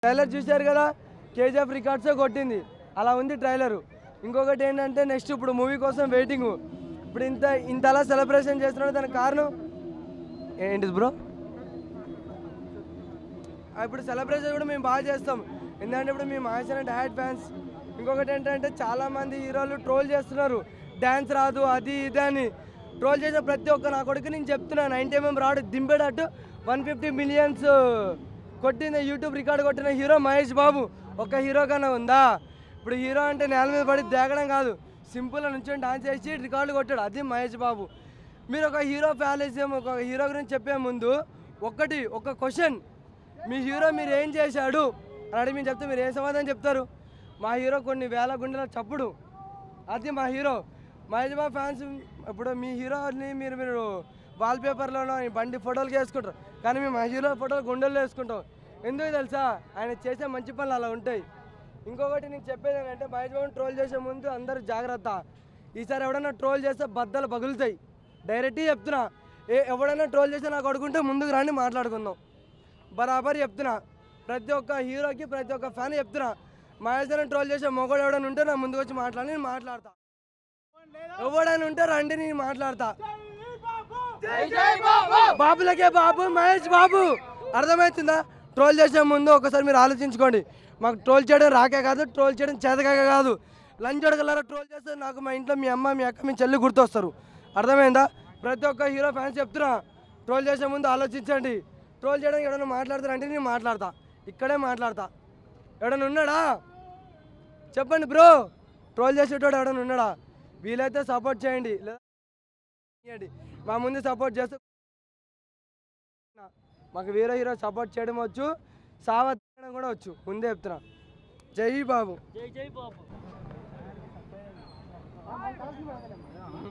Trailer చూశారు కదా KGF రికార్డ్సే కొట్టింది అలా ఉంది ట్రైలరు ఇంకొకటి ఏంటంటే నెక్స్ట్ ఇప్పుడు మూవీ కోసం వెయిటింగ్ ఇప్పుడు ఇంత ఇంతలా సెలబ్రేషన్ చేస్తున్నాడు దానికి కారణం ఏంటిది బ్రో ఇప్పుడు సెలబ్రేషన్ కూడా మేము బాగా చేస్తాం ఎందుకంటే ఇప్పుడు మేము మహేశ్వర డాడ్ ఫ్యాన్స్ ఇంకొకటి ఏంటంటే చాలామంది హీరోలు ట్రోల్ చేస్తున్నారు డ్యాన్స్ రాదు అది ఇది అని ట్రోల్ చేసిన ప్రతి ఒక్క నా కొడుకు నేను చెప్తున్నాను నైన్టీ ఎంఎం రాడు దింపేటట్టు వన్ ఫిఫ్టీ మిలియన్స్ కొట్టిన యూట్యూబ్ రికార్డు కొట్టిన హీరో మహేష్ బాబు ఒక హీరో కన్నా ఉందా ఇప్పుడు హీరో అంటే నేల మీద పడి దేగడం కాదు సింపుల్గా నుంచి డాన్స్ చేసి రికార్డు కొట్టాడు అది మహేష్ బాబు మీరు ఒక హీరో ఫ్యాలేసియం ఒక హీరో గురించి చెప్పే ముందు ఒక్కటి ఒక క్వశ్చన్ మీ హీరో మీరు ఏం చేశాడు అని అడిగి మీరు చెప్తే మీరు ఏం సమాధానం చెప్తారు మా హీరో కొన్ని వేల గుండెల చప్పుడు అది మా హీరో మహేష్ బాబు ఫ్యాన్స్ ఇప్పుడు మీ హీరోని మీరు మీరు వాల్పేపర్లోనో ఈ బండి ఫోటోలు వేసుకుంటారు కానీ మేము మా హీరో ఫోటోలు గుండెల్లో వేసుకుంటాం ఎందుకు తెలుసా ఆయన చేసే మంచి పనులు అలా ఉంటాయి ఇంకొకటి నీకు చెప్పేది ఏంటంటే మహేష్ బాబుని ట్రోల్ చేసే ముందు అందరూ జాగ్రత్త ఈసారి ఎవడన్నా ట్రోల్ చేస్తే బద్దలు పగులుతాయి డైరెక్ట్గా చెప్తున్నా ఏ ఎవడైనా ట్రోల్ చేస్తే నాకు అడుగుంటే ముందుకు రండి మాట్లాడుకుందాం బరాబర్ చెప్తున్నా ప్రతి ఒక్క హీరోకి ప్రతి ఒక్క ఫ్యాన్ చెప్తున్నా మహేష్ గారిని ట్రోల్ చేసే మొగడు ఎవడైనా ఉంటే నా ముందుకు వచ్చి మాట్లాడి నేను మాట్లాడతా ఎవడైనా ఉంటే రండి నేను మాట్లాడతా బాబులకే బాబు మహేష్ బాబు అర్థమవుతుందా ట్రోల్ చేసే ముందు ఒకసారి మీరు ఆలోచించుకోండి మాకు ట్రోల్ చేయడం రాకే కాదు ట్రోల్ చేయడం చేతకాక కాదు లంచ్ అడగలరా ట్రోల్ చేస్తే నాకు మా ఇంట్లో మీ అమ్మ మీ అక్క మీ చెల్లి గుర్తొస్తారు అర్థమైందా ప్రతి ఒక్క హీరో ఫ్యాన్స్ చెప్తున్నా ట్రోల్ చేసే ముందు ఆలోచించండి ట్రోల్ చేయడానికి ఎవడైనా మాట్లాడతారంటే నేను మాట్లాడతా ఇక్కడే మాట్లాడతా ఎవడైనా ఉన్నాడా చెప్పండి బ్రో ట్రోల్ చేసేటోడు ఎవడైనా ఉన్నాడా వీలైతే సపోర్ట్ చేయండి లేదా చేయండి. మా ముందు సపోర్ట్ చేస్తే మాకు వేరే హీరో సపోర్ట్ చేయడం వచ్చు సావత్ చేయడం కూడా వచ్చు ముందే చెప్తున్నా జై బాబు జై జై బాబు